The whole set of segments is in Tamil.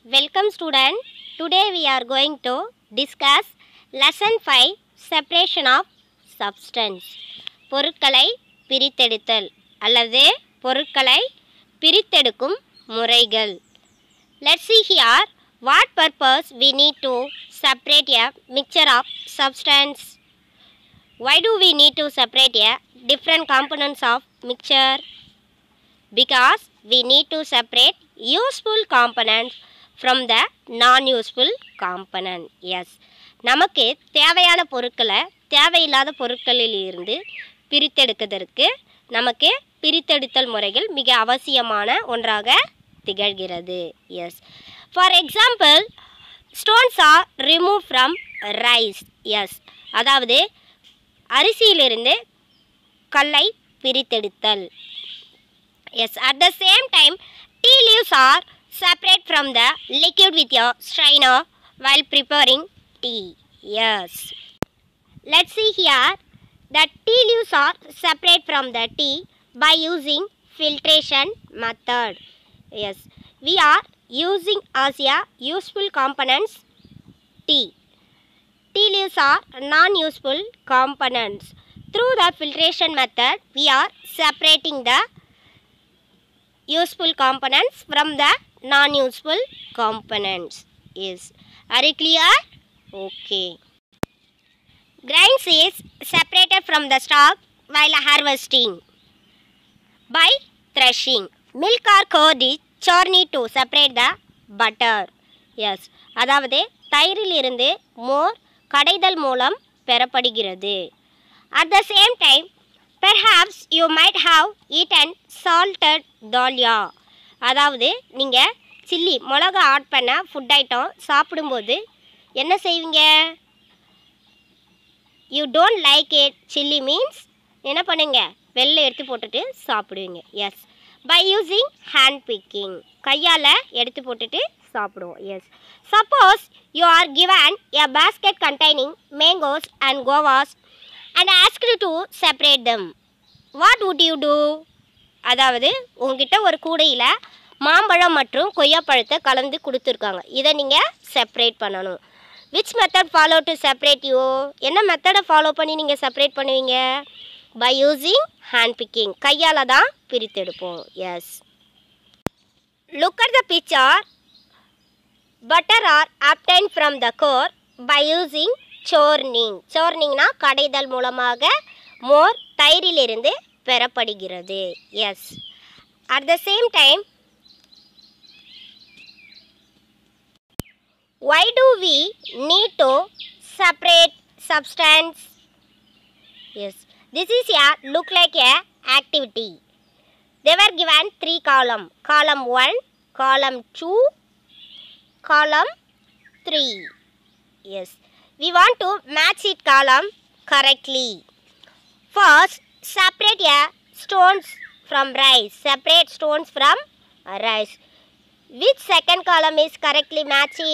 Welcome student. Today we are going to discuss lesson 5 separation of substance. பொருட்களை பிரித்தெடுத்தல் அல்லது பொருட்களை பிரித்தெடுக்கும் முறைகள். Let's see here what purpose we need to separate a mixture of substance. Why do we need to separate a different components of mixture? because we need to separate useful components from the non-useful component. Yes. நமக்கு தேவையான பொருட்களை தேவையில்லாத பொருட்களில் இருந்து பிரித்தெடுப்பதற்கு நமக்கு பிரித்தெடுத்தல் முறைகள் மிக அவசியமான ஒன்றாக திகழ்கிறது yes for example stones are remove from rice yes அதாவது அரிசியிலிருந்து கல்லை பிரித்தெடுத்தல் Yes, at the same time, tea leaves are separate from the liquid with your strainer while preparing tea. Yes. Let's see here that tea leaves are separate from the tea by using filtration method. Yes, we are using as a useful components tea. Tea leaves are non-useful components. Through the filtration method, we are separating the useful components from the non-useful components. Yes. Are you clear? Okay. Grains is separated from the stalk while harvesting by threshing. Milk or curd is churned to separate the butter. Yes. அதாவது தயிரில் இருந்து மோர் கடைதல் மூலம் பெறப்படுகிறது at the same time perhaps you might have eaten salted dahlia அதாவது நீங்கள் சில்லி மிளகா ஆட் பண்ண ஃபுட் ஐட்டம் சாப்பிடும்போது என்ன செய்வீங்க you don't like it chilli means என்ன பண்ணுங்க வெளில எடுத்து போட்டுட்டு சாப்பிடுவீங்க yes by using hand picking கையால் எடுத்து போட்டுட்டு சாப்பிடுவோம் yes suppose you are given a basket containing mangoes and guavas and asked to separate them what would you do அதாவது உங்ககிட்ட ஒரு கூடையில் மாம்பழம் மற்றும் கொய்யாப்பழத்தை கலந்து கொடுத்துருக்காங்க இதை நீங்கள் செப்பரேட் பண்ணணும் which method follow to separate you என்ன மெத்தடை ஃபாலோ பண்ணி நீங்கள் செப்பரேட் பண்ணுவீங்க பை யூஸிங் ஹேண்ட் பிக்கிங் கையால் தான் பிரித்தெடுப்போம் yes look at the picture butter are obtained from the core by using churning சோர்னிங்னா கடைதல் மூலமாக மோர் தயிரிலிருந்து பெறப்படுகிறது yes at the same time why do we need to separate substance yes this is a look like a activity they were given three column column 1 column 2 column 3 yes we want to match it column correctly first separate a stones from rice separate stones from rice which second column is correctly matched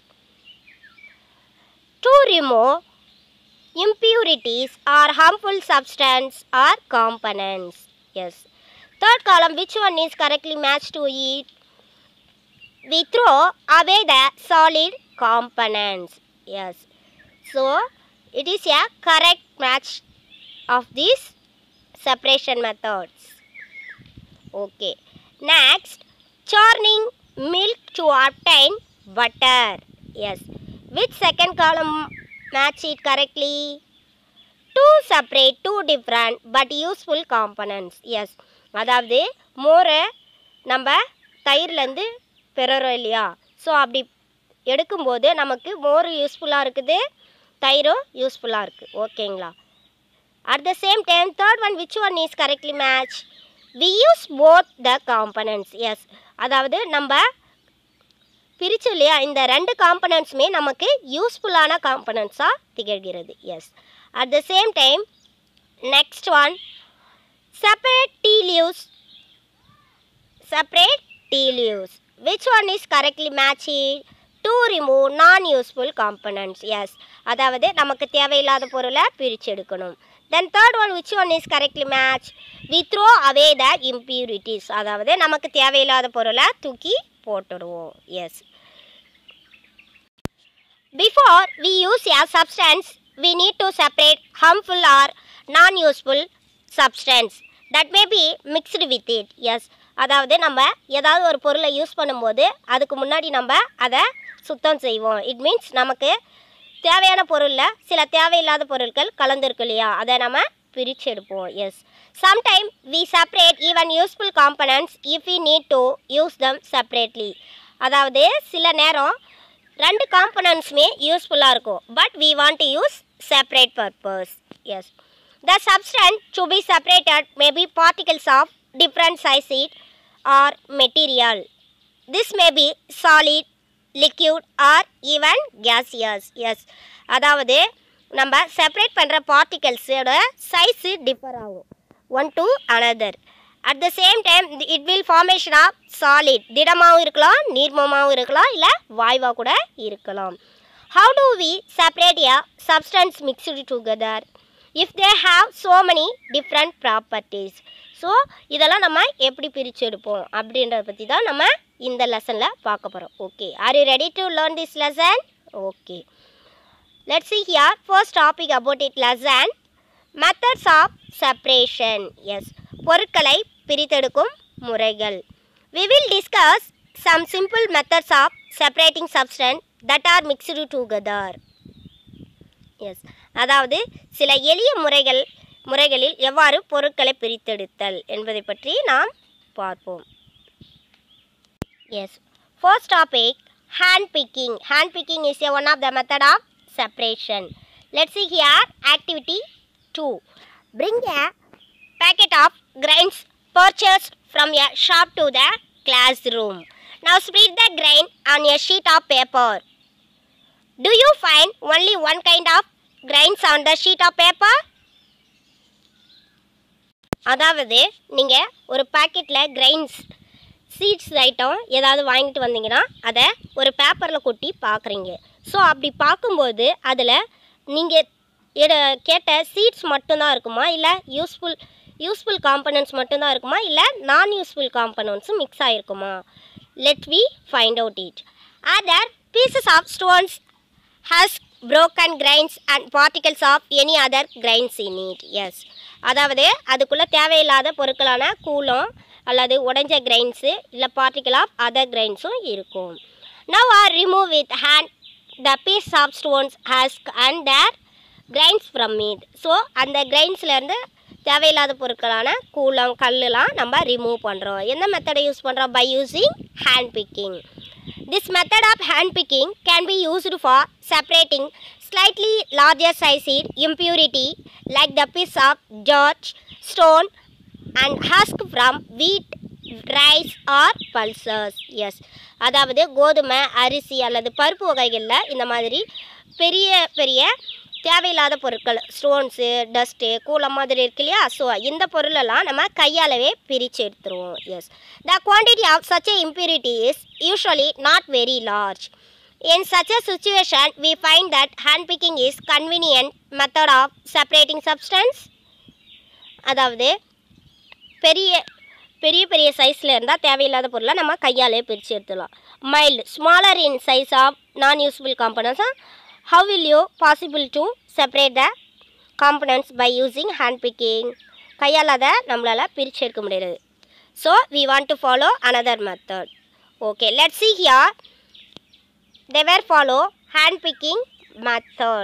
to remove impurities or harmful substance or components yes third column which one is correctly matched to it we throw away the solid components yes so it is a correct match of these separation methods okay next churning milk to obtain butter yes which second column match it correctly two separate two different but useful components yes அதாவது மோரை நம்ம தயிர்லேருந்து பெறுறோம் இல்லையா ஸோ அப்படி எடுக்கும்போது நமக்கு மோர் யூஸ்ஃபுல்லாக இருக்குது தயிரும் யூஸ்ஃபுல்லாக இருக்குது ஓகேங்களா at the same time third one which one is correctly match we use both the components yes அதாவது நம்ம பிரிச்சு இல்லையா இந்த ரெண்டு காம்பனன்ட்ஸுமே நமக்கு யூஸ்ஃபுல்லான காம்பனன்ட்ஸாக திகழ்கிறது yes at the same time next one separate tea leaves separate tea leaves which one is correctly match to remove non useful components yes அதாவது நமக்கு தேவையில்லாத பொருளை பிரித்து எடுக்கணும் then third one which one is correctly match we throw away the impurities அதாவது நமக்கு தேவையில்லாத பொருளை தூக்கி போட்டுடுவோம் yes Before we use a substance, we need to separate harmful or non-useful substance that may be mixed with it. Yes. அதாவது நம்ம ஏதாவது ஒரு பொருளை யூஸ் பண்ணும்போது அதுக்கு முன்னாடி நம்ம அதை சுத்தம் செய்வோம் இட் மீன்ஸ் நமக்கு தேவையான பொருளில் சில தேவையில்லாத பொருட்கள் கலந்துருக்கு இல்லையா அதை நம்ம பிரித்து எடுப்போம் yes sometime we separate even useful components if we need to use them separately அதாவது சில நேரம் ரெண்டு காம்பனன்ட்ஸுமே யூஸ்ஃபுல்லாக இருக்கும் but we want to use separate purpose yes the substance to be separated may be particles of different size it or material this may be solid liquid or even gaseous yes அதாவது நம்ம செப்பரேட் பண்ணுற பார்ட்டிகல்ஸோட சைஸு டிஃபர் ஆகும் one to another at the same time it will formation of solid திடமாகவும் இருக்கலாம் நீர்மமாகவும் இருக்கலாம் இல்லை வாயுவாக கூட இருக்கலாம் how to we separate a substance mixed together if they have so many different properties so இதெல்லாம் நம்ம எப்படி பிரித்து எடுப்போம் அப்படின்றத பற்றி தான் நம்ம இந்த லெசனில் பார்க்க போகிறோம் okay are you ready to learn this lesson okay let see here first topic about it lesson methods of separation yes பொருட்களை பிரித்தெடுக்கும் முறைகள் we will discuss some simple methods of separating substance that are mixed together yes அதாவது சில எளிய முறைகள் முறைகளில் எவ்வாறு பொருட்களை பிரித்தெடுத்தல் என்பதை பற்றி நாம் பார்ப்போம் yes first topic hand picking hand picking is one of the method of separation let's see here activity 2 bring a packet of grains purchased from a shop to the classroom now spread the grain on a sheet of paper do you find only one kind of grains on the sheet of paper அதாவது நீங்கள் ஒரு பாக்கெட்டில் கிரைன்ஸ் சீட்ஸ் ஐட்டம் ஏதாவது வாங்கிட்டு வந்தீங்கன்னா அதை ஒரு பேப்பரில் கொட்டி பார்க்குறீங்க ஸோ அப்படி பார்க்கும்போது அதில் நீங்கள் எட கேட்ட சீட்ஸ் மட்டும்தான் இருக்குமா இல்லை யூஸ்ஃபுல் யூஸ்ஃபுல் காம்பனன்ட்ஸ் மட்டும்தான் இருக்குமா இல்லை நான் யூஸ்ஃபுல் காம்பனன்ட்ஸும் மிக்ஸ் ஆகிருக்குமா let we find out it other pieces of stones has broken grains and particles of any other grains in it yes அதாவது அதுக்குள்ளே தேவையில்லாத பொருட்களான கூலம் அல்லது உடைஞ்ச கிரைன்ஸு இல்லை பார்ட்டிக்கல் ஆஃப் அதர் கிரைன்ஸும் இருக்கும் now are remove with hand the piece of stones has and their grains from meat so அந்த கிரைன்ஸ்லேருந்து தேவையில்லாத பொருட்களான கூலம் கல்லுலாம் நம்ம ரிமூவ் பண்ணுறோம் எந்த மெத்தடை யூஸ் பண்ணுறோம் by using hand picking This method of hand picking can be used for separating slightly larger sized impurity like the piece of dirt, stone and husk from wheat, rice or pulses. Yes. அதாவது கோதுமை அரிசி அல்லது பருப்பு வகைகளில் இந்த மாதிரி பெரிய பெரிய தேவையில்லாத பொருட்கள் ஸ்டோன்ஸு டஸ்ட்டு கூலம் மாதிரி இருக்கு இல்லையா ஸோ இந்த பொருளெல்லாம் நம்ம கையாலவே பிரித்து எடுத்துருவோம் as the quantity of such a impurity is usually not very large In such a situation, we find that hand picking is convenient method of separating substance. அதாவது பெரிய பெரிய பெரிய சைஸில் இருந்தால் தேவையில்லாத பொருளை நம்ம கையாலே பிரித்து எடுத்துடலாம் mild smaller in size of non useful components how will you possible to separate the components by using hand picking கையால் அதை நம்மளால் பிரித்து எடுக்க முடியாது so we want to follow another method okay let's see here they were follow hand picking method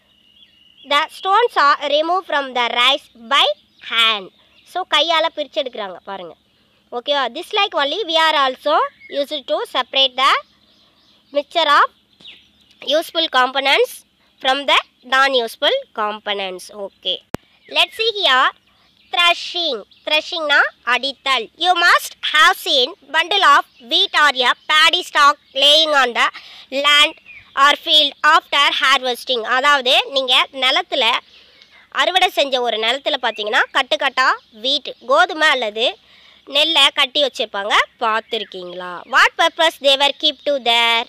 the stones are removed from the rice by hand so கையால் பிரித்து எடுக்கிறாங்க பாருங்கள் ஓகேவா this like only we are also used to separate the mixture of useful components from the non-useful components. Okay. Let's see here. Threshing. Threshing na அடித்தல். You must have seen bundle of wheat or a paddy stalk laying on the land or field after harvesting. அதாவது நீங்கள் நிலத்தில் அறுவடை செஞ்ச ஒரு நிலத்தில் பார்த்தீங்கன்னா கட்டுக்கட்டா வீட் கோதுமை அல்லது நெல்லை கட்டி வச்சுருப்பாங்க பார்த்துருக்கீங்களா what purpose they're keep to there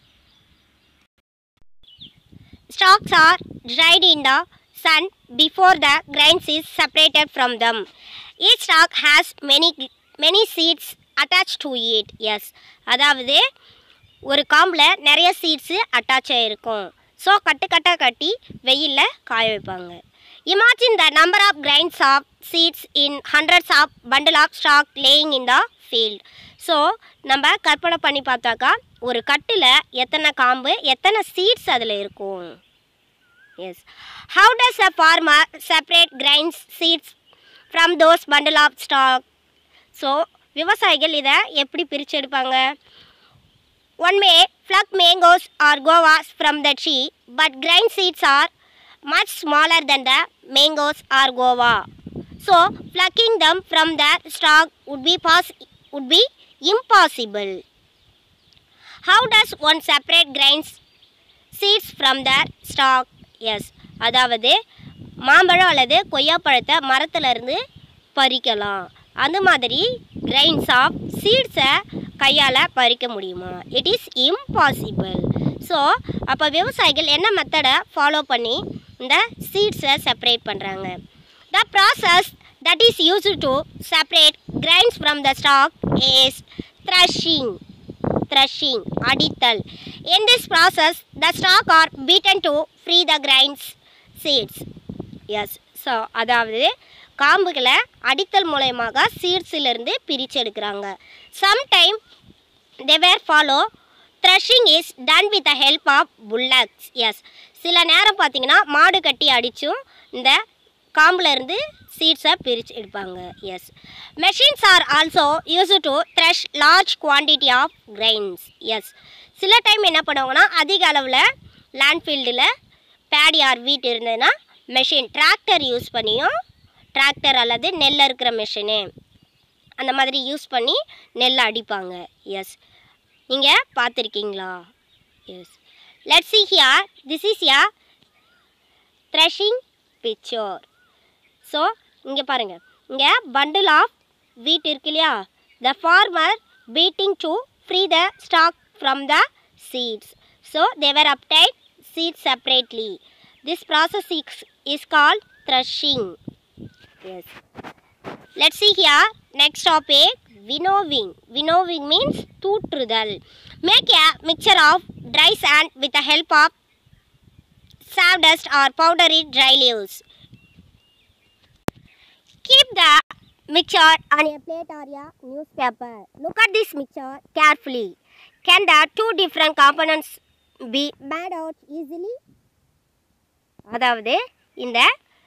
Stalks are dried in the sun before the grains is separated from them. Each stalk has many many seeds attached to it. Yes. அதாவது ஒரு காம்பில் நிறைய சீட்ஸு அட்டாச் ஆகிருக்கும் ஸோ கட்டு கட்டாக கட்டி வெயிலில் காய வைப்பாங்க imagine the number of grains of seeds in hundreds of bundle of stalk laying in the field so நம்ம கற்பனை பண்ணி பார்த்தாக்கா ஒரு கட்டில் எத்தனை காம்பு எத்தனை சீட்ஸ் அதில் இருக்கும் yes how does a farmer separate grains seeds from those bundle of stalk so விவசாயிகள் இதை எப்படி பிரித்து எடுப்பாங்க one may pluck mangoes or guavas from the tree, but grain seeds are much smaller than the mangoes or guava. So, plucking them from the stalk would be poss- would be impossible. How does one separate grains seeds from the stalk? Yes, அதாவது மாம்பழம் அல்லது கொய்யாப்பழத்தை மரத்துலேருந்து பறிக்கலாம் அந்த மாதிரி கிரைன்ஸ் ஆஃப் சீட்ஸை கையால் பறிக்க முடியுமா இட் இஸ் இம்பாசிபிள் ஸோ அப்போ விவசாயிகள் என்ன மெத்தடை ஃபாலோ பண்ணி இந்த சீட்ஸை செப்பரேட் பண்ணுறாங்க the process that is use to separate grains from the stalk is threshing threshing அடித்தல் in this process the stalk are beaten to free the grains seeds yes so அதாவது காம்புகளை அடித்தல் மூலயமாக சீட்ஸிலிருந்து பிரித்து எடுக்கிறாங்க sometime they were follow threshing is done with the help of bullocks yes சில நேரம் பார்த்தீங்கன்னா மாடு கட்டி அடித்தும் இந்த காம்புல இருந்து சீட்ஸை பிரித்து எடுப்பாங்க yes machines are also use to thresh large quantity of grains yes சில டைம் என்ன பண்ணுவாங்கன்னா அதிக அளவில் லேண்ட்ஃபீல்டில் பேடி ஆர் வீட் இருந்ததுன்னா மெஷின் டிராக்டர் யூஸ் பண்ணியும் டிராக்டர் அல்லது நெல் இருக்கிற மெஷினு அந்த மாதிரி யூஸ் பண்ணி நெல் அடிப்பாங்க எஸ் நீங்கள் பார்த்துருக்கீங்களா yes let see here this is a threshing picture so இங்கே பாருங்கள் இங்கே பண்டில் ஆஃப் வீட் இருக்கு இல்லையா the farmer beating to free the stalk from the seeds so they're obtain seeds separately this process is is called threshing yes let's see here next topic winnowing winnowing means தூற்றுதல் make a mixture of dry sand with the help of sawdust or powdery dry leaves keep the mixture on a plate or a newspaper look at this mixture carefully can the two different components be made out easily அதாவது இந்த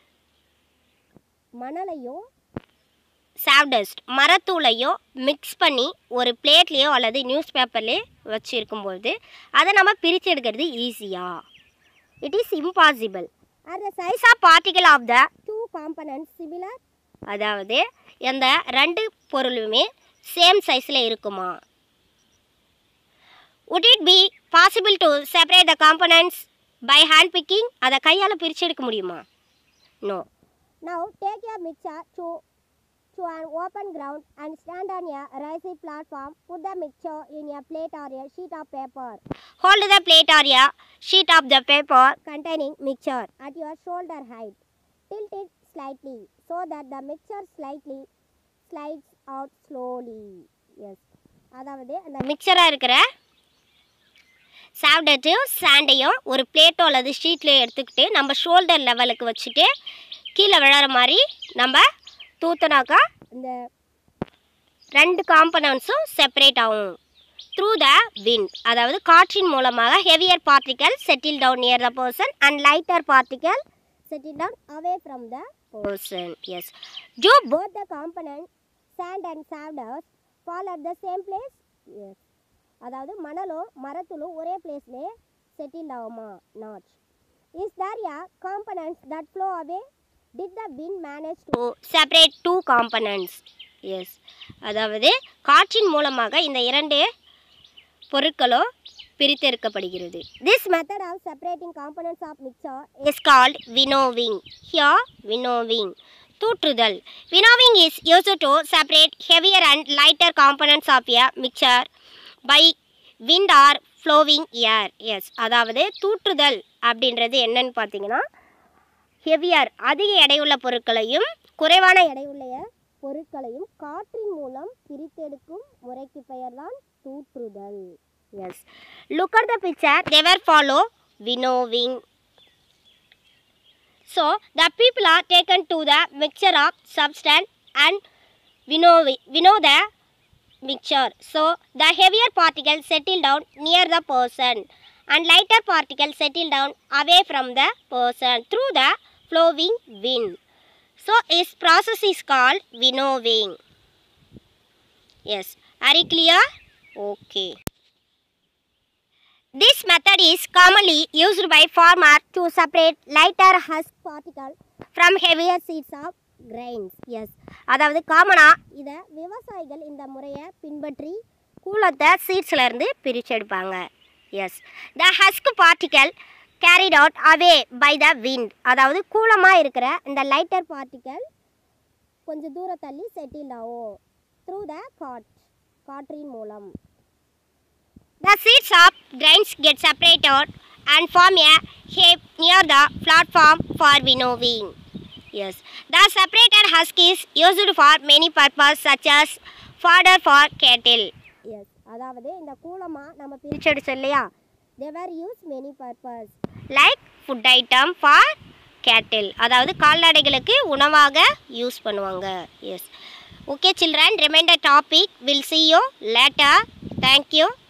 மணலையும் சாவ்டஸ்ட் மரத்தூளையோ மிக்ஸ் பண்ணி ஒரு பிளேட்லேயோ அல்லது நியூஸ் பேப்பர்லேயோ வச்சுருக்கும்போது அதை நம்ம பிரித்து எடுக்கிறது ஈஸியா it is impossible or the size of particle of the two component similar அதாவது அந்த ரெண்டு பொருளுமே சேம் சைஸில் இருக்குமா would it be possible to separate the components by hand picking அதை கையால் பிரித்து எடுக்க முடியுமா no Now take your mixture to to an open ground and stand on a raised platform. Put the mixture in a plate or a sheet of paper. Hold the plate or a sheet of the paper containing mixture at your shoulder height. Tilt it slightly so that the mixture slightly slides out slowly. Yes. அதாவது அந்த மிக்சராக இருக்கிற சாவ்டட்டையும் சாண்டையும் ஒரு பிளேட்டோ அல்லது ஷீட்லேயோ எடுத்துக்கிட்டு நம்ம ஷோல்டர் லெவலுக்கு வச்சுட்டு கீழே விழற மாதிரி நம்ம தூத்துனாக்கா இந்த ரெண்டு காம்பனன்ட்ஸும் செப்பரேட் ஆகும் த்ரூ த விண்ட் அதாவது காற்றின் மூலமாக heavier particle settle down near the person and lighter particle settle down away from the person yes do both the component sand and sawdust fall at the same place yes அதாவது மணலும் மரத்துளும் ஒரே பிளேஸ்லேயே செட்டில் ஆகுமா not is there a components that flow away did the wind manage to separate two components yes அதாவது காற்றின் மூலமாக இந்த இரண்டு பொருட்களும் பிரித்தெடுக்கப்படுகிறது this method of separating components of mixture is called winnowing here winnowing தூற்றுதல் winnowing is use to separate heavier and lighter components of a mixture by wind or flowing air yes அதாவது தூற்றுதல் அப்படின்றது என்னன்னு பார்த்தீங்கன்னா ஹெவியர் அதிக எடையுள்ள பொருட்களையும் குறைவான எடையுள்ள பொருட்களையும் காற்றின் மூலம் பிரித்தெடுக்கும் முறைக்கு பெயர்தான் தூற்றுதல் Yes. Look at the picture. They were follow winnowing. So the people are taken to the mixture of substance and winnow, winnow the mixture. So the heavier particles settle down near the person and lighter particles settle down away from the person through the flowing wind. So this process is called winnowing. Yes. Are you clear? Okay. This method is commonly used by farmers to separate lighter husk particle from heavier seeds of grains. Yes. அதாவது காமனாக இதை விவசாயிகள் இந்த முறையை பின்பற்றி கூலத்தை சீட்ஸ்ல இருந்து பிரித்து எடுப்பாங்க yes the husk particle carried out away by the wind அதாவது கூலமாக இருக்கிற இந்த லைட்டர் பார்ட்டிக்கல் கொஞ்சம் தூரம் தள்ளி செட்டில் ஆகும் த்ரூ த காட் காற்றின் மூலம் The seeds of grains get separated and form a heap near the platform for winnowing. Yes, the separated husk is used for many purposes such as fodder for cattle. Yes, அதாவது இந்த கூலமாக நம்ம பிரிச்செடுச்சோம் இல்லையா they're use many purpose like food item for cattle அதாவது கால்நடைகளுக்கு உணவாக யூஸ் பண்ணுவாங்க yes okay children reminder topic will see you later thank you